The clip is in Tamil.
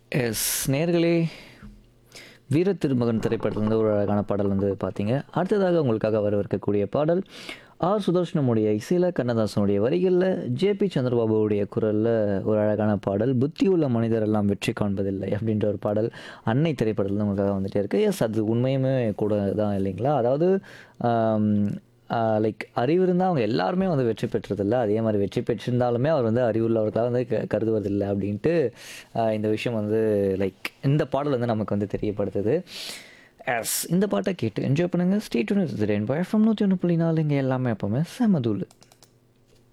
எஸ் நேர்களே வீர திருமகன் திரைப்படத்திலிருந்து ஒரு அழகான பாடல் வந்து பார்த்தீங்க அடுத்ததாக உங்களுக்காக வரவிருக்கக்கூடிய பாடல் ஆர் சுதர்ஷனமுடைய இசையில் கண்ணதாசனுடைய வரிகளில் ஜேபி சந்திரபாபுவுடைய குரலில் ஒரு அழகான பாடல் புத்தி உள்ள மனிதர் எல்லாம் வெற்றி காண்பதில்லை அப்படின்ற ஒரு பாடல் அன்னை திரைப்படத்தில் உங்களுக்காக வந்துட்டே இருக்கு எஸ் அது உண்மையுமே கூட தான் இல்லைங்களா அதாவது லைக் அறிவு இருந்தால் அவங்க எல்லாருமே வந்து வெற்றி பெற்றதில்ல அதே மாதிரி வெற்றி பெற்றிருந்தாலுமே அவர் வந்து அறிவுள்ளவர்களாக வந்து க கருதுவதில்லை அப்படின்ட்டு ஆஹ் இந்த விஷயம் வந்து லைக் இந்த பாடல் வந்து நமக்கு வந்து தெரியப்படுத்துது எஸ் இந்த பாட்டை கேட்டு என்ஜாய் பண்ணுங்கள் ஸ்டேட் ஒன்று ரெயின் பாய் ஃப்ரம் நூற்றி ஒன்று புள்ளி நாலு இங்கே எல்லாமே எப்போவுமே செமதூள்